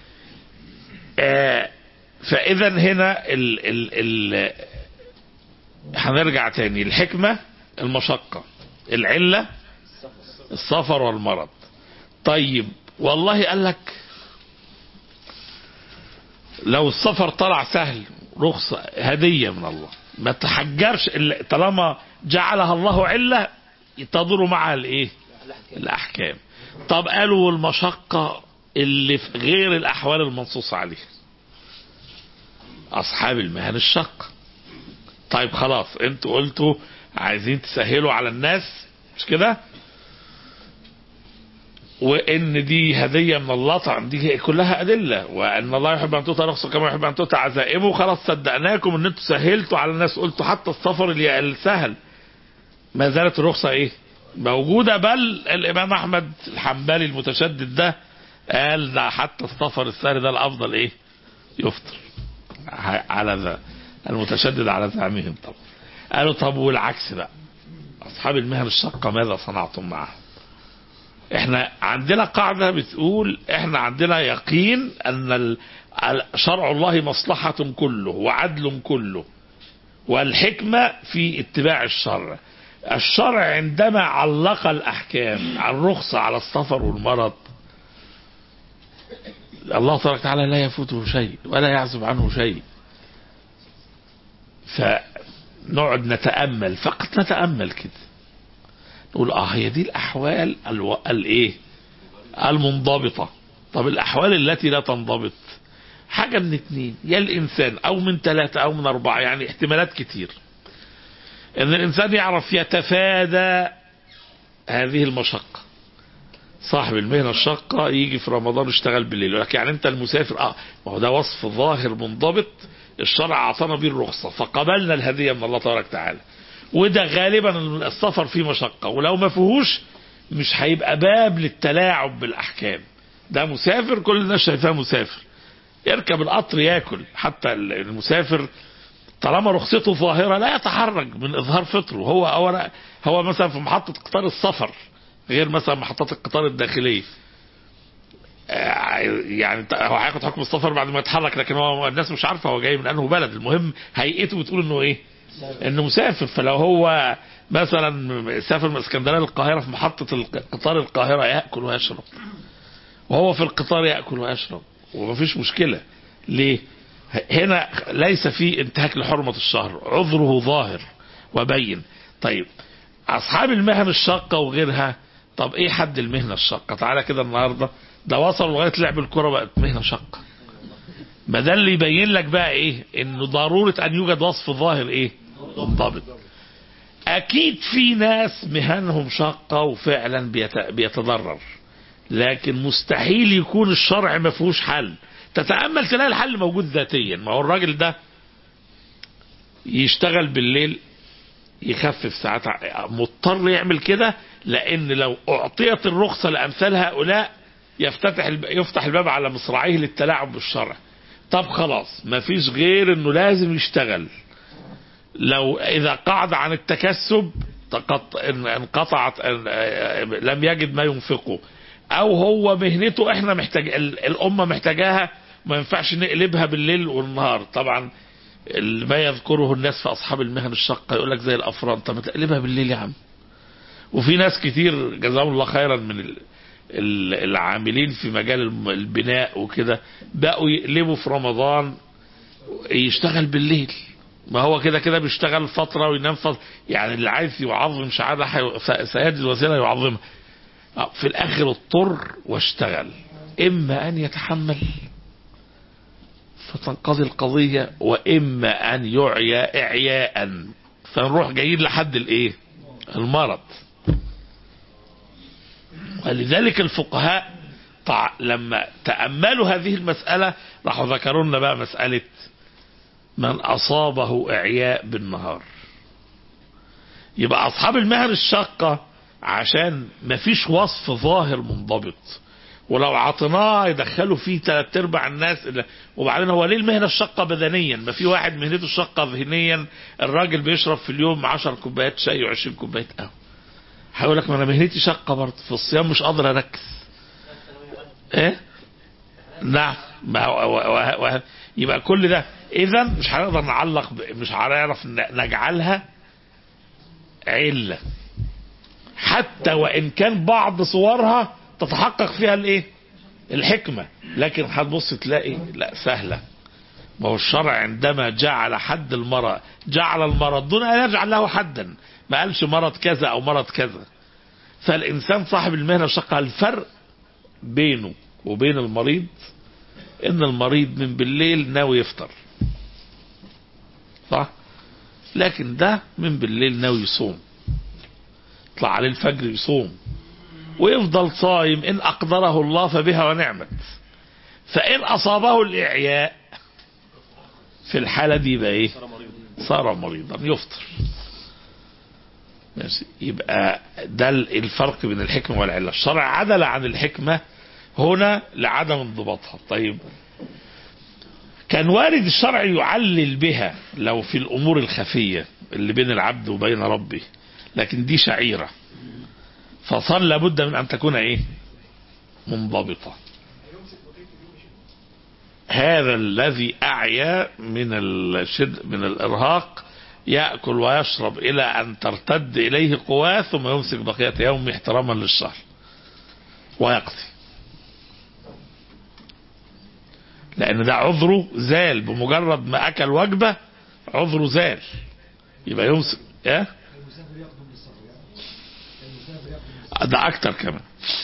آه فاذا هنا ال ال ال هنرجع تاني الحكمة المشقة العلة السفر والمرض طيب والله قال لك لو السفر طلع سهل رخصة هدية من الله ما تحجرش طالما جعلها الله علة تدور معها الايه الاحكام طب قالوا المشقة اللي في غير الاحوال المنصوص عليها اصحاب المهن الشاقة طيب خلاص انتوا قلتوا عايزين تسهلوا على الناس مش كده وان دي هدية من الله طبعا دي كلها ادلة وان الله يحب ان تؤتى رخصه كما يحب ان تؤتى عزائمه خلاص صدقناكم ان انتوا سهلتوا على الناس قلتوا حتى السفر اللي السهل ما زالت الرخصة ايه موجودة بل الامام احمد الحنبلي المتشدد ده قال ده حتى السفر السهل ده الافضل ايه يفطر على ذا المتشدد على زعمهم طبعا قالوا طب والعكس بقى اصحاب المهن الشاقه ماذا صنعتم معهم احنا عندنا قاعده بتقول احنا عندنا يقين ان شرع الله مصلحه كله وعدل كله والحكمه في اتباع الشرع الشرع عندما علق الأحكام على الرخصة على السفر والمرض الله تبارك وتعالى لا يفوته شيء ولا يعزب عنه شيء فنقعد نتأمل فقط نتأمل كده نقول اه هي دي الأحوال الو... الإيه المنضبطة طب الأحوال التي لا تنضبط حاجة من اتنين يا الإنسان أو من ثلاثة أو من أربعة يعني احتمالات كتير ان الانسان يعرف يتفادى هذه المشقة صاحب المهنة الشاقة يجي في رمضان يشتغل بالليل يقول لك يعني انت المسافر اه ما هو ده وصف ظاهر منضبط الشرع اعطانا به الرخصة فقبلنا الهدية من الله تبارك وتعالى وده غالبا السفر فيه مشقة ولو ما فيهوش مش هيبقى باب للتلاعب بالاحكام ده مسافر كل الناس شايفاه مسافر يركب القطر ياكل حتى المسافر طالما رخصته ظاهرة لا يتحرج من إظهار فطره هو هو هو مثلا في محطة قطار السفر غير مثلا محطات القطار الداخلية آه، يعني هو هياخد حكم السفر بعد ما يتحرك لكن هو الناس مش عارفه هو جاي من انه بلد المهم هيئته بتقول انه ايه انه مسافر فلو هو مثلا سافر من اسكندريه للقاهره في محطه الق- قطار القاهره ياكل ويشرب وهو في القطار ياكل ويشرب ومفيش مشكله ليه هنا ليس في انتهاك لحرمة الشهر عذره ظاهر وبين طيب أصحاب المهن الشاقة وغيرها طب إيه حد المهنة الشاقة تعالى كده النهاردة ده وصلوا لغاية لعب الكرة بقت مهنة شاقة ما ده اللي يبين لك بقى إيه إنه ضرورة أن يوجد وصف ظاهر إيه منضبط أكيد في ناس مهنهم شاقة وفعلا بيت- بيتضرر لكن مستحيل يكون الشرع ما فيهوش حل تتأمل تلاقي الحل موجود ذاتيا ما هو الراجل ده يشتغل بالليل يخفف ساعات ع- مضطر يعمل كده لأن لو أعطيت الرخصة لأمثال هؤلاء يفتتح الب- يفتح الباب على مصراعيه للتلاعب بالشرع طب خلاص ما فيش غير انه لازم يشتغل لو اذا قعد عن التكسب تقط... ان- انقطعت ان- آه، لم يجد ما ينفقه او هو مهنته احنا محتاج ال- الامه محتاجاها ما ينفعش نقلبها بالليل والنهار طبعا ال- ما يذكره الناس في اصحاب المهن الشاقه يقول لك زي الافران طب ما تقلبها بالليل يا عم وفي ناس كتير جزاهم الله خيرا من ال- ال- العاملين في مجال الم- البناء وكده بقوا يقلبوا في رمضان يشتغل بالليل ما هو كده كده بيشتغل فترة وينام فترة يعني اللي عايز يعظم شهادة حي- س- سيجد الوسيلة يعظمها آه، في الآخر اضطر واشتغل إما أن يتحمل فتنقضي القضية وإما أن يعيى إعياء فنروح جايين لحد الإيه المرض ولذلك الفقهاء طع- لما تأملوا هذه المسألة راحوا ذكروا لنا بقى مسألة من أصابه إعياء بالنهار يبقى أصحاب المهن الشاقة عشان مفيش وصف ظاهر منضبط ولو عطيناه يدخلوا فيه ثلاث ارباع الناس اللي وبعدين هو ليه المهنه الشاقه بدنيا؟ ما في واحد مهنته الشاقه ذهنيا الراجل بيشرب في اليوم 10 كوبايات شاي و20 كوبايه قهوه. هيقول لك ما انا مهنتي شاقه برضه في الصيام مش قادر اركز. ايه؟ نعم ما هو و- و- و- يبقى كل ده اذا مش هنقدر نعلق ب- مش هنعرف ن- نجعلها عله حتى وان كان بعض صورها تتحقق فيها الايه الحكمه لكن هتبص تلاقي لا سهله ما هو الشرع عندما جعل حد المرض جعل المرض دون ان يجعل له حدا ما قالش مرض كذا او مرض كذا فالانسان صاحب المهنه الشاقه الفرق بينه وبين المريض ان المريض من بالليل ناوي يفطر صح لكن ده من بالليل ناوي يصوم يطلع عليه الفجر يصوم ويفضل صايم ان اقدره الله فبها ونعمت فان اصابه الاعياء في الحاله دي يبقى ايه صار مريضا يفطر ماشي يبقى ده الفرق بين الحكمه والعله الشرع عدل عن الحكمه هنا لعدم انضباطها طيب كان وارد الشرع يعلل بها لو في الامور الخفيه اللي بين العبد وبين ربه لكن دي شعيره فصار لابد من ان تكون ايه منضبطه هذا الذي اعيا من الشد من الارهاق يأكل ويشرب إلى أن ترتد إليه قواه ثم يمسك بقية يومه احتراما للشهر ويقضي لأن ده عذره زال بمجرد ما أكل وجبة عذره زال يبقى يمسك إيه؟ ده أكتر كمان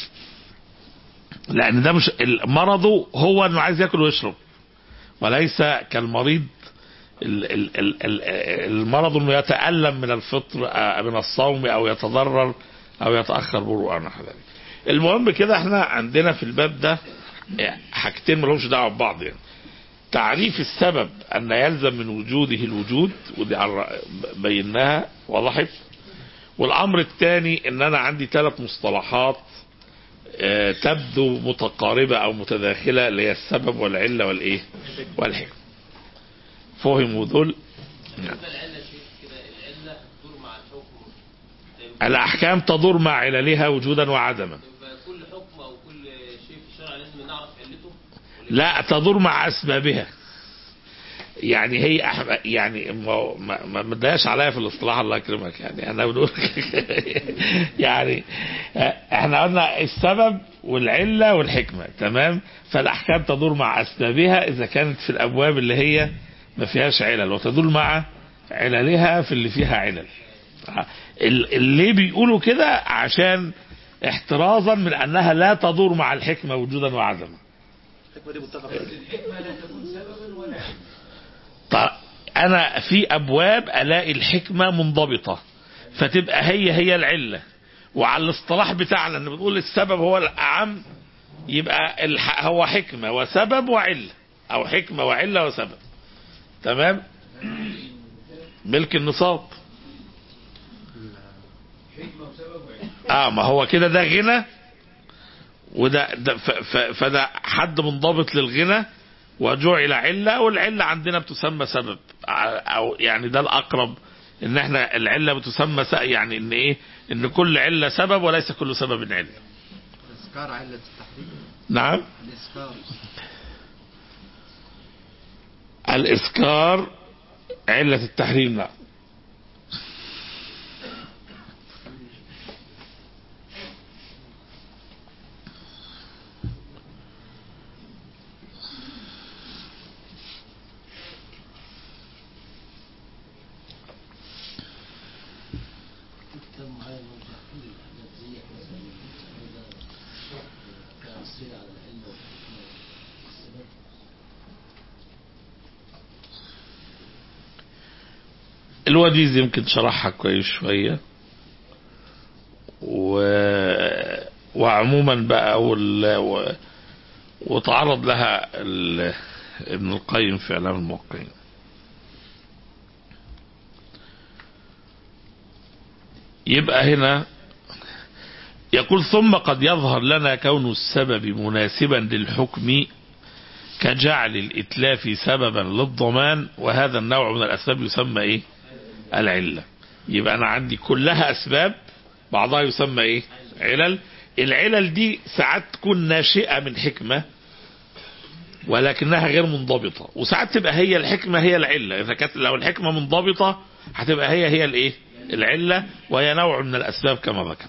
لأن ده مش مرضه هو إنه عايز ياكل ويشرب وليس كالمريض ال- ال- ال- ال- المرض انه يتألم من الفطر آه، من الصوم او يتضرر او يتأخر بروء او نحو ذلك. المهم كده احنا عندنا في الباب ده حاجتين ملهمش دعوه ببعض يعني. تعريف السبب ان يلزم من وجوده الوجود ودي عر- بيناها وضحت والامر الثاني ان انا عندي ثلاث مصطلحات آه، تبدو متقاربه او متداخله اللي هي السبب والعله والايه والحكمه فهموا دول بالنسبه للعله شيء كده العله تدور مع الحكم الاحكام تدور مع عللها وجودا وعدما يبقى كل حكم او كل شيء في الشرع لازم نعرف علته لا تدور مع اسبابها يعني هي أح- يعني ما ما ما ما تضايقش عليا في الاصطلاح الله يكرمك يعني انا بنقول يعني احنا قلنا السبب والعله والحكمه تمام فالاحكام تدور مع اسبابها اذا كانت في الابواب اللي هي ما فيهاش علل وتدور مع عللها في اللي فيها علل ال- اللي بيقولوا كده عشان احترازا من انها لا تدور مع الحكمه وجودا وعدما الحكمه دي متفق عليها طيب انا في ابواب الاقي الحكمه منضبطه فتبقى هي هي العله وعلى الاصطلاح بتاعنا ان بنقول السبب هو الاعم يبقى الح... هو حكمه وسبب وعله او حكمه وعله وسبب تمام ملك النصاب اه ما هو كده ده غنى وده ده ف... ف... فده حد منضبط للغنى وجعل علة والعلة عندنا بتسمى سبب او يعني ده الاقرب ان احنا العلة بتسمى س- يعني ان ايه ان كل علة سبب وليس كل سبب علة الإسكار علة التحريم نعم الإسكار الاسكار علة التحريم لا الوديز يمكن شرحها كويس شوية و... وعموما بقى وال... و... وتعرض لها ال... ابن القيم في اعلام الموقعين يبقى هنا يقول ثم قد يظهر لنا كون السبب مناسبا للحكم كجعل الإتلاف سببا للضمان وهذا النوع من الأسباب يسمى إيه العلة يبقى أنا عندي كلها أسباب بعضها يسمى إيه علل العلل دي ساعات تكون ناشئة من حكمة ولكنها غير منضبطة وساعات تبقى هي الحكمة هي العلة إذا كانت لو الحكمة منضبطة هتبقى هي هي الإيه العلة وهي نوع من الأسباب كما ذكر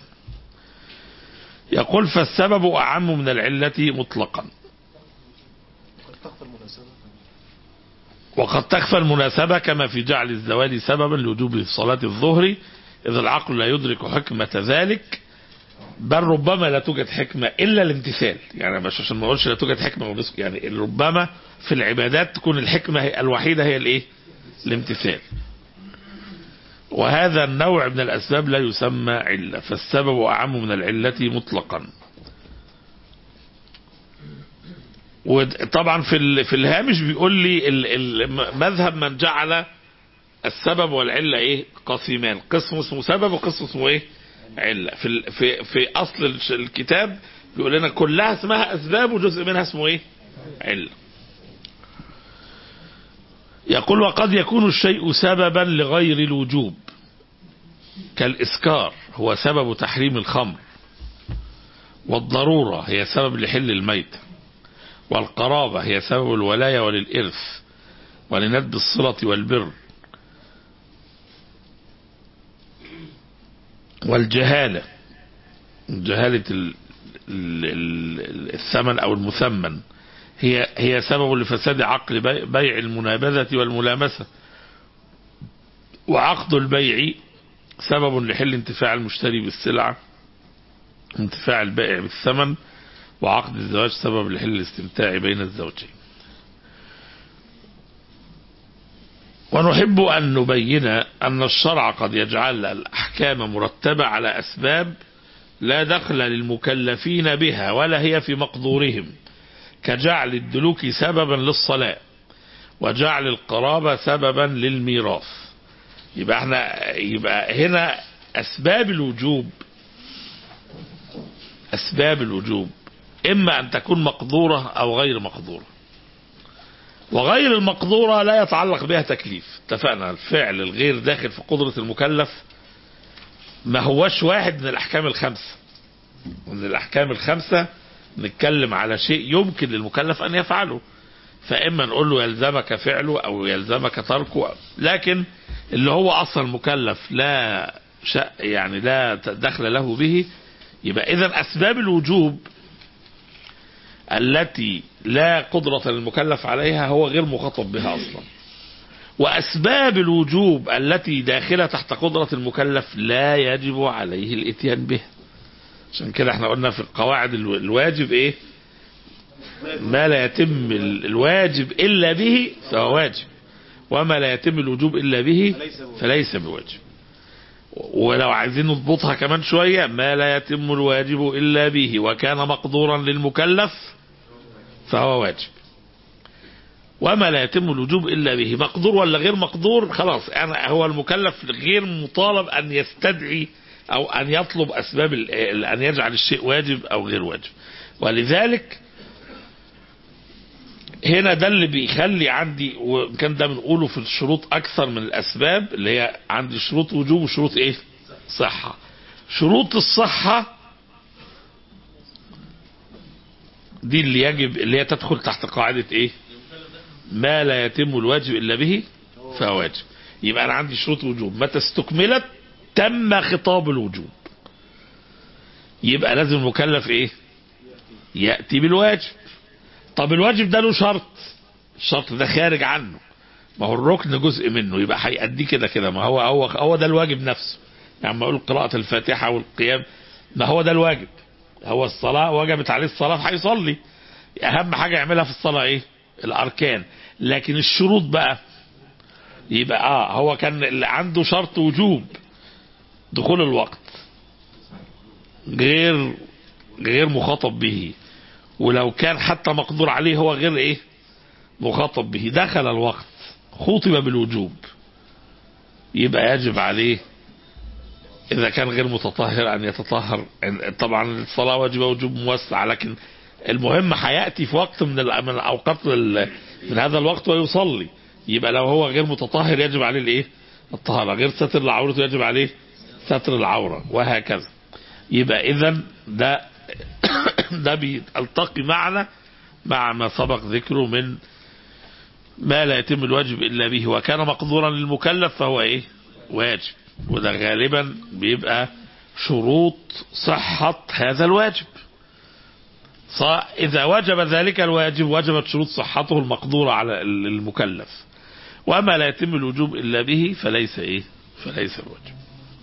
يقول فالسبب أعم من العلة مطلقا قد تخفى المناسبه وقد تخفى المناسبة كما في جعل الزوال سببا لوجوب صلاة الظهر إذ العقل لا يدرك حكمة ذلك بل ربما لا توجد حكمة إلا الامتثال يعني مش عشان ما أقولش لا توجد حكمة ونسك يعني ربما في العبادات تكون الحكمة هي الوحيدة هي الإيه الامتثال وهذا النوع من الأسباب لا يسمى علة فالسبب أعم من العلة مطلقا وطبعا في ال- في الهامش بيقول لي ال- ال- مذهب من جعل السبب والعله ايه قسمان قسم اسمه سبب وقسم اسمه ايه عله في ال- في في اصل الش- الكتاب بيقول لنا كلها اسمها اسباب وجزء منها اسمه ايه عله يقول وقد يكون الشيء سببا لغير الوجوب كالإسكار هو سبب تحريم الخمر والضرورة هي سبب لحل الميت والقرابة هي سبب الولاية وللإرث ولندب الصلة والبر والجهالة جهالة ال- ال- ال- الثمن أو المثمن هي هي سبب لفساد عقل بي- بيع المنابذة والملامسة وعقد البيع سبب لحل انتفاع المشتري بالسلعة انتفاع البائع بالثمن وعقد الزواج سبب لحل الاستمتاع بين الزوجين ونحب أن نبين أن الشرع قد يجعل الأحكام مرتبة على أسباب لا دخل للمكلفين بها ولا هي في مقدورهم كجعل الدلوك سببا للصلاة وجعل القرابة سببا للميراث يبقى احنا يبقى هنا أسباب الوجوب أسباب الوجوب إما أن تكون مقدورة أو غير مقدورة وغير المقدورة لا يتعلق بها تكليف اتفقنا الفعل الغير داخل في قدرة المكلف ما هوش واحد من الأحكام الخمسة من الأحكام الخمسة نتكلم على شيء يمكن للمكلف أن يفعله فإما نقول له يلزمك فعله أو يلزمك تركه لكن اللي هو أصلا مكلف لا شأ يعني لا دخل له به يبقى إذا أسباب الوجوب التي لا قدرة للمكلف عليها هو غير مخاطب بها أصلا وأسباب الوجوب التي داخلة تحت قدرة المكلف لا يجب عليه الاتيان بها عشان كده احنا قلنا في القواعد الو- الواجب ايه ما لا يتم ال- الواجب إلا به فهو واجب وما لا يتم الوجوب إلا به فليس بواجب ولو عايزين نضبطها كمان شوية ما لا يتم الواجب إلا به وكان مقدورا للمكلف فهو واجب وما لا يتم الوجوب إلا به مقدور ولا غير مقدور خلاص أنا هو المكلف غير مطالب أن يستدعي أو أن يطلب أسباب ال- أن يجعل الشيء واجب أو غير واجب ولذلك هنا ده اللي بيخلي عندي وكان ده بنقوله في الشروط اكثر من الاسباب اللي هي عندي شروط وجوب وشروط ايه صحة شروط الصحة دي اللي يجب اللي هي تدخل تحت قاعدة ايه ما لا يتم الواجب الا به فهو واجب يبقى انا عندي شروط وجوب متى استكملت تم خطاب الوجوب يبقى لازم المكلف ايه يأتي بالواجب طب الواجب ده له شرط الشرط ده خارج عنه ما هو الركن جزء منه يبقى هيأديه كده كده ما هو هو هو ده الواجب نفسه يعني ما اقول قراءة الفاتحة والقيام ما هو ده الواجب هو الصلاة وجبت عليه الصلاة هيصلي أهم حاجة يعملها في الصلاة إيه؟ الأركان لكن الشروط بقى يبقى آه هو كان اللي عنده شرط وجوب دخول الوقت غير غير مخاطب به ولو كان حتى مقدور عليه هو غير ايه مخاطب به دخل الوقت خطب بالوجوب يبقى يجب عليه اذا كان غير متطهر ان يتطهر طبعا الصلاه واجبه وجوب موسع لكن المهم هياتي في وقت من ال- من الاوقات ال- من هذا الوقت ويصلي يبقى لو هو غير متطهر يجب عليه الايه الطهاره غير ستر العوره يجب عليه ستر العوره وهكذا يبقى اذا ده ده بيلتقي معنا مع ما سبق ذكره من ما لا يتم الواجب الا به وكان مقدورا للمكلف فهو ايه واجب وده غالبا بيبقى شروط صحة هذا الواجب ص- إذا وجب ذلك الواجب وجبت شروط صحته المقدورة على ال- المكلف وما لا يتم الوجوب إلا به فليس إيه فليس الواجب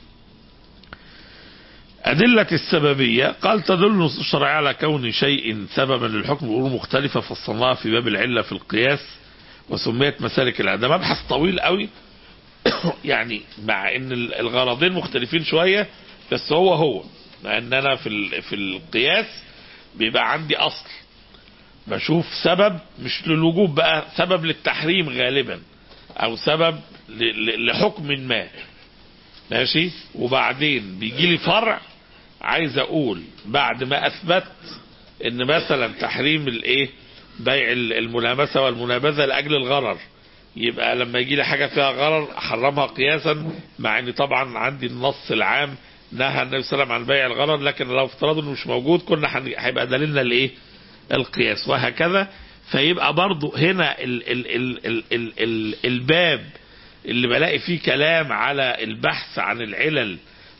أدلة السببية قال تدل النصوص الشرعية على كون شيء سببا للحكم بأمور مختلفة فصلناها في باب العلة في القياس وسميت مسالك العلة ده مبحث طويل قوي يعني مع ان ال- الغرضين مختلفين شوية بس هو هو مع ان انا في ال- في القياس بيبقى عندي اصل بشوف سبب مش للوجوب بقى سبب للتحريم غالبا او سبب ل- ل- لحكم ما ماشي وبعدين بيجي لي فرع عايز اقول بعد ما اثبت ان مثلا تحريم الايه بيع ال- الملامسه والمنابذه لاجل الغرر يبقى لما يجي لي حاجه فيها غرر احرمها قياسا مع ان طبعا عندي النص العام نهى النبي صلى الله عليه وسلم عن بيع الغرر لكن لو افترضوا انه مش موجود كنا هن- هيبقى دليلنا الايه القياس وهكذا فيبقى برضو هنا ال ال ال ال ال ال الباب اللي بلاقي فيه كلام على البحث عن العلل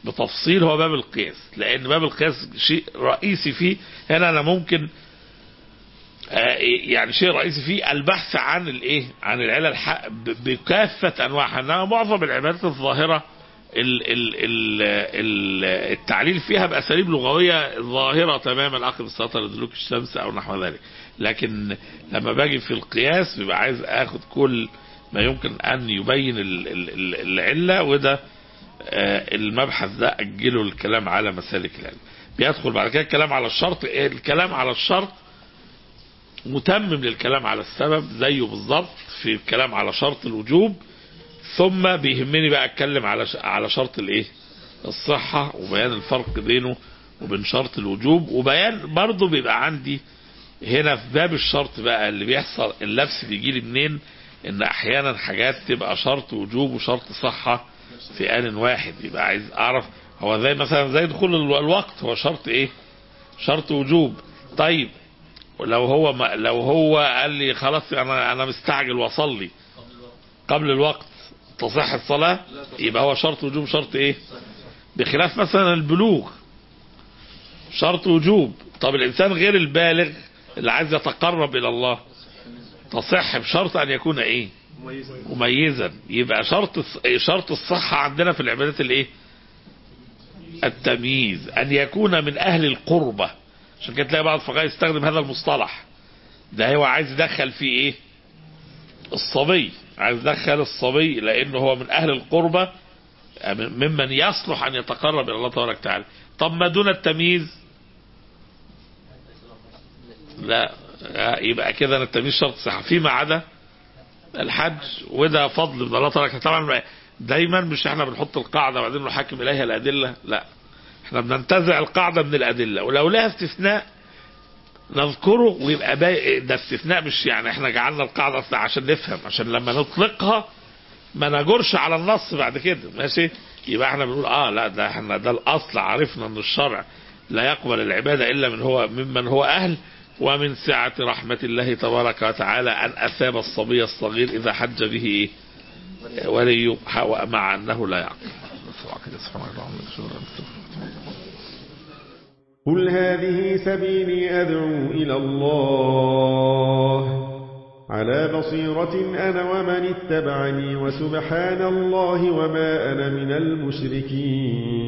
بتفصيل هو باب القياس لان باب القياس شيء رئيسي فيه هنا انا ممكن آه، يعني شيء رئيسي فيه البحث عن الايه عن العلل ح- ب- بكافه انواعها انما معظم العبادات الظاهره ال ال ال ال التعليل فيها باساليب لغويه ظاهره تماما اقم الصلاه لدلوك الشمس او نحو ذلك لكن لما باجي في القياس بيبقى عايز اخد كل ما يمكن ان يبين ال- ال- ال- العله وده آه، المبحث ده اجله الكلام على مسالك العلم بيدخل بعد كده الكلام على الشرط إيه؟ الكلام على الشرط متمم للكلام على السبب زيه بالظبط في الكلام على شرط الوجوب ثم بيهمني بقى اتكلم على ش- على شرط الايه الصحة وبيان الفرق بينه وبين شرط الوجوب وبيان برضه بيبقى عندي هنا في باب الشرط بقى اللي بيحصل اللبس بيجي لي منين ان احيانا حاجات تبقى شرط وجوب وشرط صحة في آن واحد يبقى عايز اعرف هو زي مثلا زي دخول الو- الوقت هو شرط ايه شرط وجوب طيب لو هو ما لو هو قال لي خلاص انا انا مستعجل واصلي قبل الوقت تصح الصلاة يبقى هو شرط وجوب شرط ايه بخلاف مثلا البلوغ شرط وجوب طب الانسان غير البالغ اللي عايز يتقرب الى الله تصح بشرط ان يكون ايه مميزا يبقى شرط الص- شرط الصحة عندنا في العبادات الايه التمييز ان يكون من اهل القربة عشان كده تلاقي بعض الفقهاء يستخدم هذا المصطلح ده هو عايز يدخل فيه ايه الصبي عايز يدخل الصبي لانه هو من اهل القربة ممن يصلح ان يتقرب الى الله تبارك وتعالى طب ما دون التمييز لا يبقى كده التمييز شرط صحة فيما عدا الحج وده فضل من الله تبارك وتعالى. طبعا دايما مش احنا بنحط القاعدة وبعدين نحكم اليها الادلة لا احنا بننتزع القاعدة من الادلة ولو لها استثناء نذكره ويبقى باقي ده استثناء مش يعني احنا جعلنا القاعدة أصلا عشان نفهم عشان لما نطلقها ما نجرش على النص بعد كده ماشي يبقى احنا بنقول اه لا ده احنا ده الاصل عرفنا ان الشرع لا يقبل العبادة الا من هو ممن هو اهل ومن سعة رحمة الله تبارك وتعالى ان اثاب الصبي الصغير اذا حج به ايه ولي مع انه لا يعقل قل هذه سبيلي أدعو إلى الله على بصيرة أنا ومن اتبعني وسبحان الله وما أنا من المشركين